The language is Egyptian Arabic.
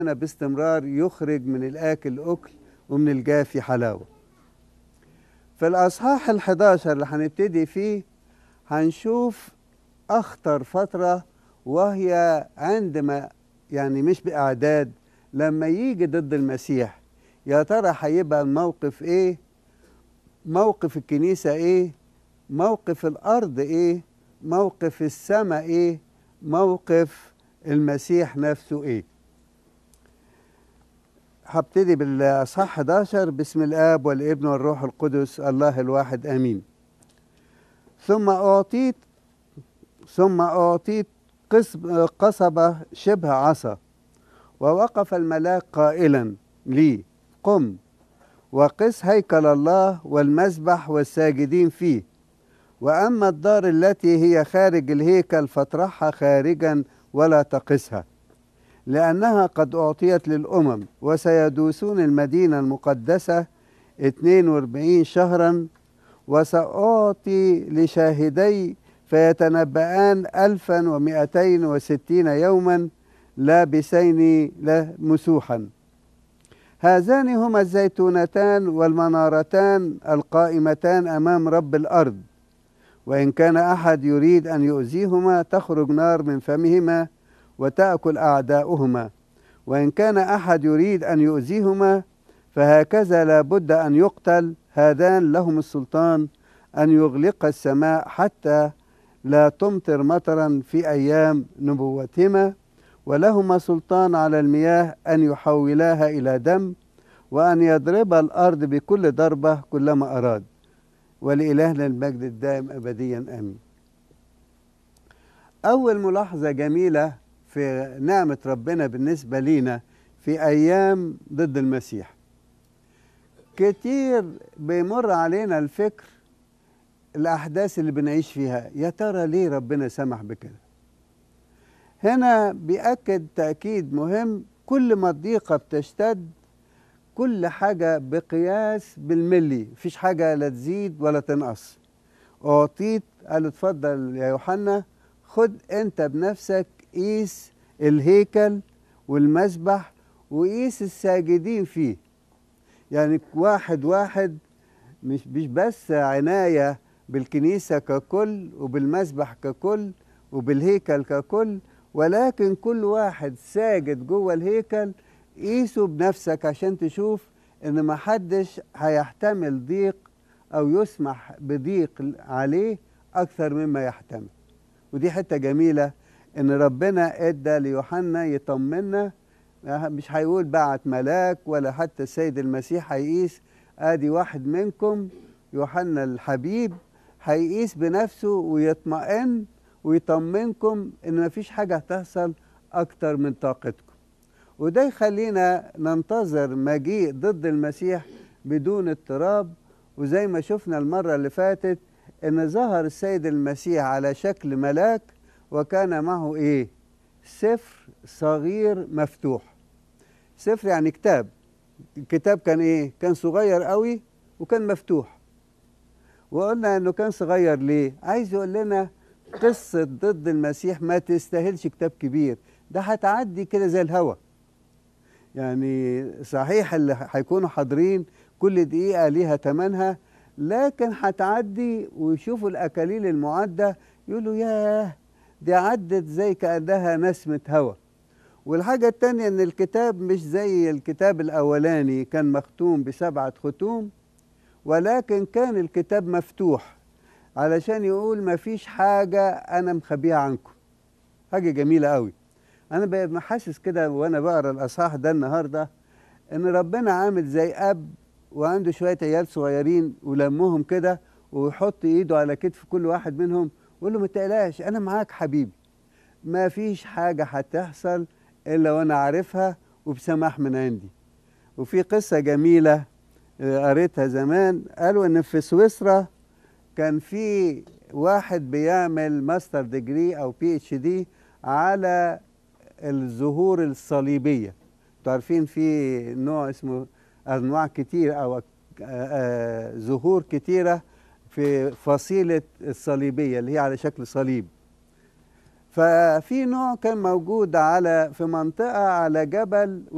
باستمرار يخرج من الآكل أكل ومن الجافي حلاوة في الأصحاح الحداشر اللي هنبتدي فيه هنشوف أخطر فترة وهي عندما يعني مش بإعداد لما يجي ضد المسيح يا ترى هيبقى الموقف إيه موقف الكنيسة إيه موقف الأرض إيه موقف السماء إيه موقف المسيح نفسه إيه هبتدي بالأصحاح 11 باسم الآب والابن والروح القدس الله الواحد آمين ثم أعطيت ثم أعطيت قصبة شبه عصا ووقف الملاك قائلا لي قم وقس هيكل الله والمسبح والساجدين فيه وأما الدار التي هي خارج الهيكل فاطرحها خارجا ولا تقسها لأنها قد أعطيت للأمم وسيدوسون المدينة المقدسة 42 شهرا وسأعطي لشاهدي فيتنبأان ألفا ومئتين وستين يوما لابسين له مسوحا هذان هما الزيتونتان والمنارتان القائمتان أمام رب الأرض وإن كان أحد يريد أن يؤذيهما تخرج نار من فمهما وتأكل أعداؤهما وإن كان أحد يريد أن يؤذيهما فهكذا لا بد أن يقتل هذان لهم السلطان أن يغلق السماء حتى لا تمطر مطرا في أيام نبوتهما ولهما سلطان على المياه أن يحولاها إلى دم وأن يضرب الأرض بكل ضربة كلما أراد ولإلهنا المجد الدائم أبديا آمين أول ملاحظة جميلة في نعمة ربنا بالنسبة لينا في أيام ضد المسيح كتير بيمر علينا الفكر الأحداث اللي بنعيش فيها يا ترى ليه ربنا سمح بكده هنا بيأكد تأكيد مهم كل ما الضيقة بتشتد كل حاجة بقياس بالملي مفيش حاجة لا تزيد ولا تنقص أعطيت قال اتفضل يا يوحنا خد أنت بنفسك قيس الهيكل والمسبح وقيس الساجدين فيه يعني واحد واحد مش مش بس عناية بالكنيسة ككل وبالمسبح ككل وبالهيكل ككل ولكن كل واحد ساجد جوه الهيكل قيسه بنفسك عشان تشوف ان ما حدش هيحتمل ضيق او يسمح بضيق عليه اكثر مما يحتمل ودي حته جميله ان ربنا ادى ليوحنا يطمنا مش هيقول بعت ملاك ولا حتى السيد المسيح هيقيس ادي واحد منكم يوحنا الحبيب هيقيس بنفسه ويطمئن ويطمنكم ان مفيش حاجه هتحصل اكتر من طاقتكم وده يخلينا ننتظر مجيء ضد المسيح بدون اضطراب وزي ما شفنا المره اللي فاتت ان ظهر السيد المسيح على شكل ملاك وكان معه ايه سفر صغير مفتوح سفر يعني كتاب الكتاب كان ايه كان صغير قوي وكان مفتوح وقلنا انه كان صغير ليه عايز يقول لنا قصة ضد المسيح ما تستاهلش كتاب كبير ده هتعدي كده زي الهوا يعني صحيح اللي هيكونوا حاضرين كل دقيقة ليها تمنها لكن هتعدي ويشوفوا الأكاليل المعدة يقولوا ياه دي عدت زي كأنها نسمة هوا والحاجة التانية إن الكتاب مش زي الكتاب الأولاني كان مختوم بسبعة ختوم ولكن كان الكتاب مفتوح علشان يقول ما فيش حاجة أنا مخبيها عنكم حاجة جميلة قوي أنا بقى حاسس كده وأنا بقرا الأصحاح ده النهاردة إن ربنا عامل زي أب وعنده شوية عيال صغيرين ولمهم كده ويحط إيده على كتف كل واحد منهم ويقول له ما تقلقش أنا معاك حبيبي ما فيش حاجة هتحصل إلا وأنا عارفها وبسماح من عندي وفي قصة جميلة قريتها زمان قالوا إن في سويسرا كان في واحد بيعمل ماستر ديجري او بي اتش دي على الزهور الصليبيه انتوا عارفين في نوع اسمه انواع كتير او زهور كتيره في فصيله الصليبيه اللي هي على شكل صليب ففي نوع كان موجود على في منطقه على جبل